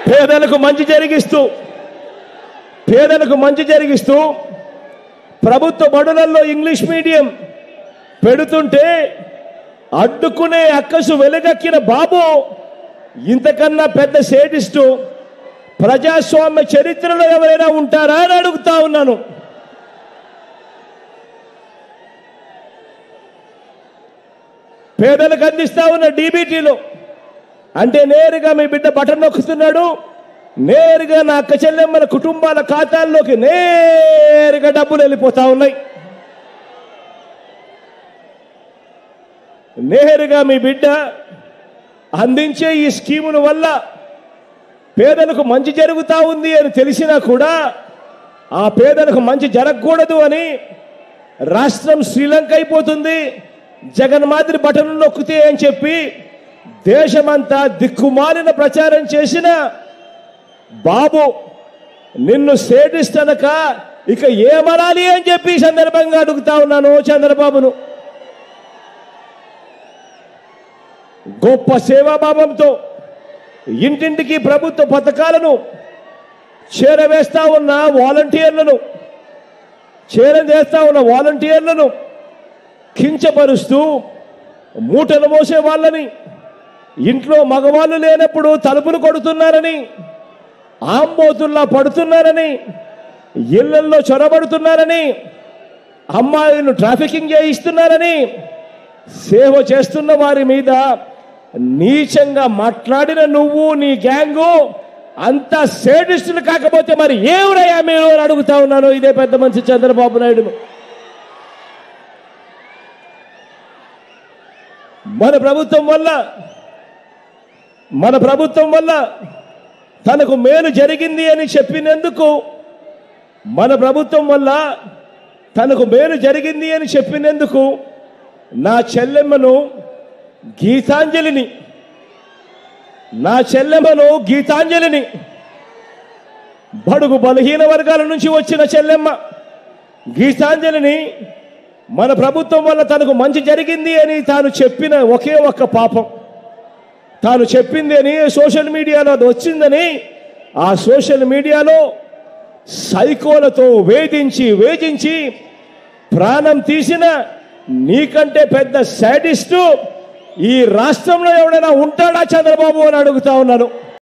పేదలకు మంచి జరిగిస్తూ పేదలకు మంచి జరిగిస్తూ ప్రభుత్వ బడులలో ఇంగ్లీష్ మీడియం పెడుతుంటే అడ్డుకునే అక్కసు వెలుగక్కిన బాబు ఇంతకన్నా పెద్ద సేటిస్టు ప్రజాస్వామ్య చరిత్రలో ఎవరైనా ఉంటారా అని అడుగుతా ఉన్నాను పేదలకు అందిస్తా ఉన్న డీబీటీలో అంటే నేరుగా మీ బిడ్డ బటన్ నొక్కుతున్నాడు నేరుగా నా అక్క చెల్లెమ్మల కుటుంబాల ఖాతాల్లోకి నేరుగా డబ్బులు వెళ్ళిపోతా ఉన్నాయి నేరుగా మీ బిడ్డ అందించే ఈ స్కీముల వల్ల పేదలకు మంచి జరుగుతా ఉంది అని తెలిసినా కూడా ఆ పేదలకు మంచి జరగకూడదు అని రాష్ట్రం శ్రీలంక అయిపోతుంది జగన్ మాదిరి బటన్లు నొక్కితే అని చెప్పి దేశమంతా దిక్కుమాలిన ప్రచారం చేసిన బాబు నిన్ను సేటిస్తనక ఇక ఏమనాలి అని చెప్పి ఈ సందర్భంగా అడుగుతా ఉన్నాను చంద్రబాబును గొప్ప సేవాభావంతో ఇంటింటికి ప్రభుత్వ పథకాలను చేరవేస్తా ఉన్న వాలంటీర్లను చేరవేస్తా ఉన్న వాలంటీర్లను కించపరుస్తూ మూటలు మోసే వాళ్ళని ఇంట్లో మగవాళ్ళు లేనప్పుడు తలుపులు కొడుతున్నారని ఆంబోతుల్లా పడుతున్నారని ఇళ్లల్లో చొరబడుతున్నారని అమ్మాయిలను ట్రాఫికింగ్ చేయిస్తున్నారని సేవ చేస్తున్న వారి మీద నీచంగా మాట్లాడిన నువ్వు నీ గ్యాంగు అంత సేడిస్టులు కాకపోతే మరి ఏవురయ్యా మీరు అని అడుగుతా ఉన్నాను ఇదే పెద్ద మనిషి చంద్రబాబు నాయుడును మన ప్రభుత్వం వల్ల మన ప్రభుత్వం వల్ల తనకు మేలు జరిగింది అని చెప్పినందుకు మన ప్రభుత్వం వల్ల తనకు మేలు జరిగింది అని చెప్పినందుకు నా చెల్లెమ్మను గీతాంజలిని నా చెల్లెమ్మను గీతాంజలిని బడుగు బలహీన వర్గాల నుంచి వచ్చిన చెల్లెమ్మ గీతాంజలిని మన ప్రభుత్వం వల్ల తనకు మంచి జరిగింది అని తాను చెప్పిన ఒకే ఒక్క పాపం తాను చెప్పింది అని సోషల్ మీడియాలో అది వచ్చిందని ఆ సోషల్ మీడియాలో సైకోలతో వేధించి వేధించి ప్రాణం తీసిన నీకంటే పెద్ద శాడిస్టు ఈ రాష్ట్రంలో ఎవడైనా ఉంటాడా చంద్రబాబు అని అడుగుతా ఉన్నాను